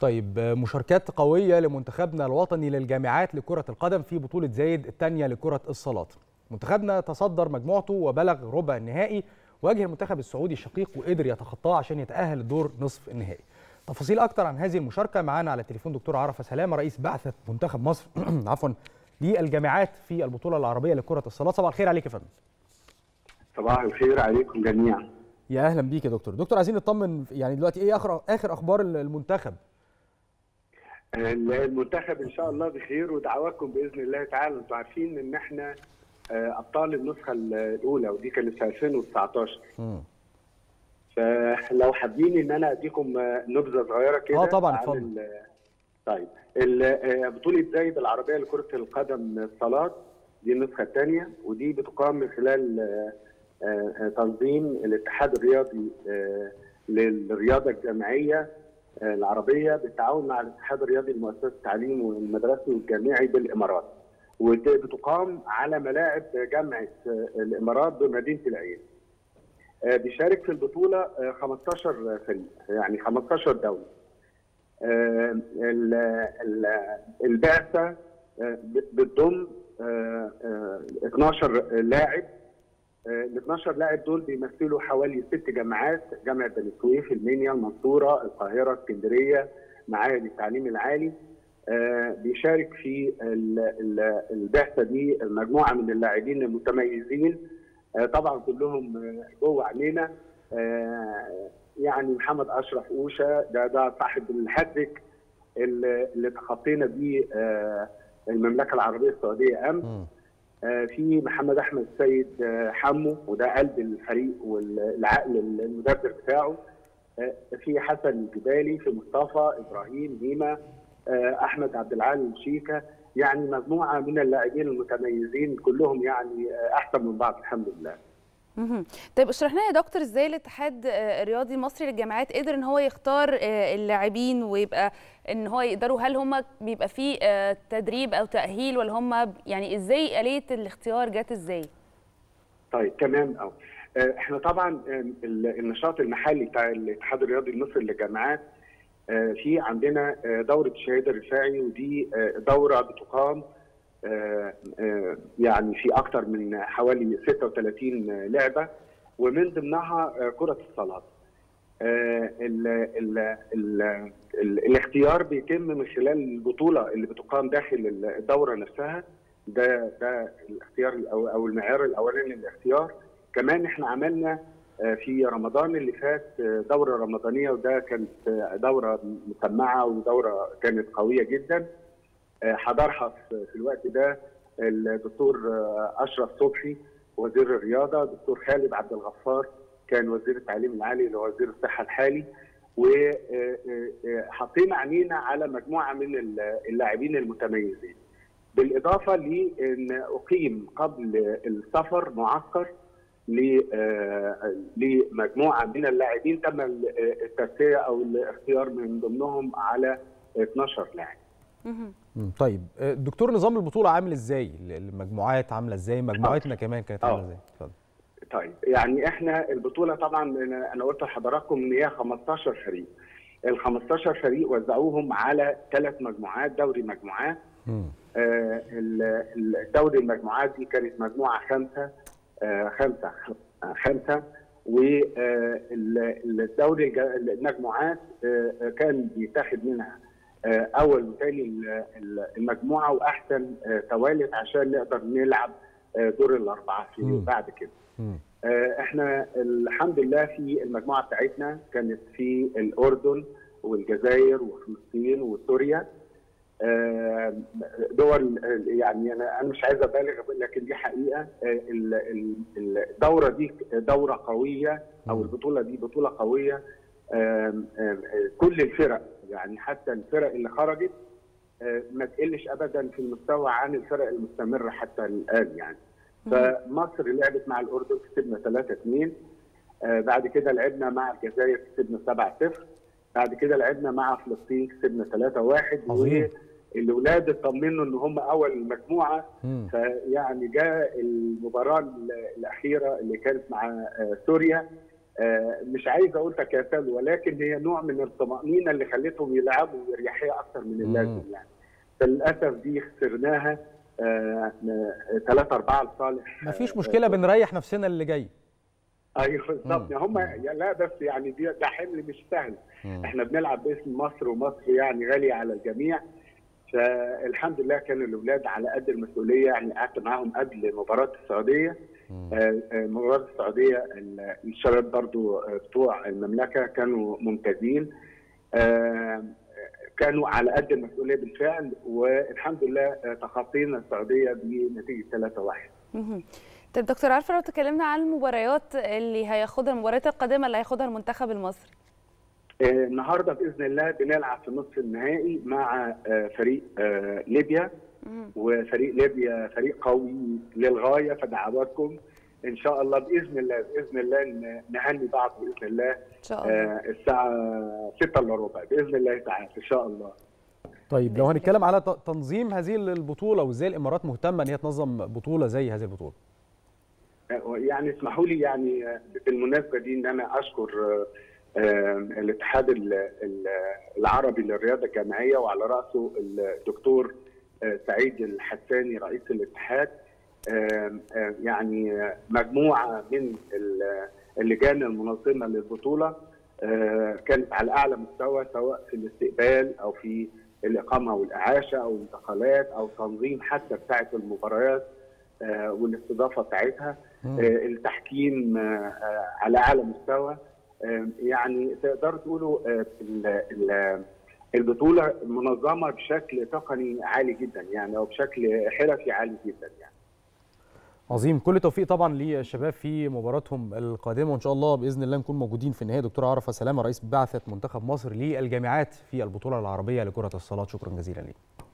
طيب مشاركات قوية لمنتخبنا الوطني للجامعات لكرة القدم في بطولة زايد الثانية لكرة الصالات منتخبنا تصدر مجموعته وبلغ ربع النهائي واجه المنتخب السعودي الشقيق وقدر يتخطاه عشان يتأهل لدور نصف النهائي تفاصيل أكتر عن هذه المشاركة معانا على التليفون دكتور عرفة سلامة رئيس بعثة منتخب مصر عفوا للجامعات في البطولة العربية لكرة الصالات صباح الخير عليك يا فندم صباح الخير عليكم جميعا يا اهلا بيك يا دكتور دكتور عايزين نطمن يعني دلوقتي ايه اخر اخر اخبار المنتخب المنتخب ان شاء الله بخير ودعواتكم باذن الله تعالى انتم عارفين ان احنا ابطال النسخه الاولى ودي كانت في 2019 مم. فلو حابين ان انا اديكم نبذه صغيره كده اه طبعا عن اتفضل ال- طيب ال- بطوله زايد العربيه لكره القدم الصالات دي النسخه الثانيه ودي بتقام من خلال آه، آه، تنظيم الاتحاد الرياضي آه، للرياضه الجامعيه آه، العربيه بالتعاون مع الاتحاد الرياضي لمؤسسه التعليم والمدرسي والجامعي بالامارات وبتقام على ملاعب جامعه آه، الامارات بمدينه العين آه، بيشارك في البطوله آه، 15 فريق يعني 15 دوله آه، ال- ال- البعثه آه، بتضم آه، آه، 12 لاعب آه، ال 12 لاعب دول بيمثلوا حوالي ست جامعات جامعه بني سويف المنيا المنصوره القاهره اسكندريه معاهد التعليم العالي آه، بيشارك في ال- ال- البعثه دي مجموعه من اللاعبين المتميزين آه، طبعا كلهم آه، جوه عينينا آه، يعني محمد اشرف اوشه ده ده صاحب الهاتريك اللي اللي تخطينا بيه آه، المملكه العربيه السعوديه امس مم. آه، في محمد احمد السيد آه، حمو وده قلب الفريق والعقل المدبر بتاعه آه، في حسن الجبالي في مصطفى ابراهيم هيما آه، احمد عبد العال شيكا يعني مجموعه من اللاعبين المتميزين كلهم يعني آه، احسن من بعض الحمد لله مهم. طيب اشرح لنا يا دكتور ازاي الاتحاد آه، الرياضي المصري للجامعات قدر ان هو يختار آه، اللاعبين ويبقى ان هو يقدروا هل هم بيبقى فيه آه، تدريب او تاهيل ولا هم يعني ازاي آلية الاختيار جت ازاي؟ طيب تمام أو. احنا طبعا آه، ال- النشاط المحلي بتاع الاتحاد الرياضي المصري للجامعات آه، في عندنا آه، دوره الشهيد الرفاعي ودي آه، دوره بتقام آه، آه، يعني في اكثر من حوالي 36 لعبه ومن ضمنها آه، كره الصالات. آه، ال ال ال ال الاختيار بيتم من خلال البطوله اللي بتقام داخل الدوره نفسها ده ده الاختيار الأو- او المعيار الاولاني للاختيار كمان احنا عملنا آه، في رمضان اللي فات آه، دوره رمضانيه وده كانت آه، دوره مسمعه ودوره كانت قويه جدا آه، حضرها في في الوقت ده الدكتور آه، اشرف صبحي وزير الرياضه دكتور خالد عبد الغفار كان وزير التعليم العالي اللي هو وزير الصحه الحالي وحطينا عينينا على مجموعه من اللاعبين المتميزين بالاضافه لان اقيم قبل السفر معسكر ل- آه، لمجموعه من اللاعبين تم الترسيه او الاختيار من ضمنهم على 12 لاعب مهم. مم. طيب آه، دكتور نظام البطولة عامل ازاي المجموعات عاملة ازاي مجموعتنا كمان كانت عاملة آه. ازاي اتفضل طيب يعني احنا البطوله طبعا انا أنا قلت لحضراتكم ان هي 15 فريق ال 15 فريق وزعوهم على ثلاث مجموعات دوري مجموعات مم. آه، ال- ال- الدوري المجموعات دي كانت مجموعه خمسه آه، خمسه آه، خمسه والدوري المجموعات آه، آه، كان بيتاخد منها آه، اول وثاني ال- ال- المجموعه واحسن آه، توالت عشان نقدر نلعب آه، دور الاربعه في مم. بعد كده. مم. آه، احنا الحمد لله في المجموعه بتاعتنا كانت في الاردن والجزائر وفلسطين وسوريا آه، دول آه، يعني انا انا مش عايز ابالغ لكن دي حقيقه آه، ال- ال- الدوره دي دوره قويه او مم. البطوله دي بطوله قويه آم، آم، آه، كل الفرق يعني حتى الفرق اللي خرجت آه، ما تقلش ابدا في المستوى عن الفرق المستمره حتى الان يعني فمصر لعبت مع الاردن كسبنا 3 2 بعد كده لعبنا مع الجزائر كسبنا 7 0 بعد كده لعبنا مع فلسطين كسبنا 3 1 عظيم. والاولاد اطمنوا ان هم اول المجموعه مم. فيعني جاء المباراه الاخيره اللي كانت مع آه، سوريا مش عايز اقول تكاسل ولكن هي نوع من الطمانينه اللي خلتهم يلعبوا باريحيه اكثر من اللازم يعني فللاسف دي خسرناها ثلاثة أربعة لصالح مفيش مشكله بنريح نفسنا اللي جاي ايوه بالظبط هم لا بس يعني دي ده حمل مش سهل احنا بنلعب باسم مصر ومصر يعني غاليه على الجميع فالحمد لله كانوا الاولاد على قد المسؤوليه يعني قعدت معاهم قبل مباراه السعوديه مباراه السعوديه الشباب برضو بتوع المملكه كانوا ممتازين كانوا على قد المسؤوليه بالفعل والحمد لله تخطينا السعوديه بنتيجه 3-1 طيب دكتور عارفه لو تكلمنا عن المباريات اللي هياخدها المباريات القادمه اللي هياخدها المنتخب المصري النهارده باذن الله بنلعب في نصف النهائي مع فريق ليبيا وفريق ليبيا فريق قوي للغايه فدعواتكم ان شاء الله باذن الله باذن الله نهني بعض باذن الله ان شاء الله الساعه 6 الا ربع باذن الله تعالى ان شاء الله طيب لو هنتكلم على تنظيم هذه البطوله وازاي الامارات مهتمه ان هي تنظم بطوله زي هذه البطوله يعني اسمحوا لي يعني بالمناسبه دي ان انا اشكر الاتحاد العربي للرياضه الجامعيه وعلى راسه الدكتور سعيد الحساني رئيس الاتحاد يعني مجموعه من اللجان المنظمه للبطوله كانت على اعلى مستوى سواء في الاستقبال او في الاقامه والاعاشه او الانتقالات او تنظيم حتى بتاعه المباريات والاستضافه بتاعتها التحكيم على اعلى مستوى يعني تقدروا تقولوا البطوله منظمه بشكل تقني عالي جدا يعني او بشكل حرفي عالي جدا يعني عظيم كل توفيق طبعا للشباب في مباراتهم القادمه وان شاء الله باذن الله نكون موجودين في النهايه دكتور عرفه سلامه رئيس بعثه منتخب مصر للجامعات في البطوله العربيه لكره الصالات شكرا جزيلا ليك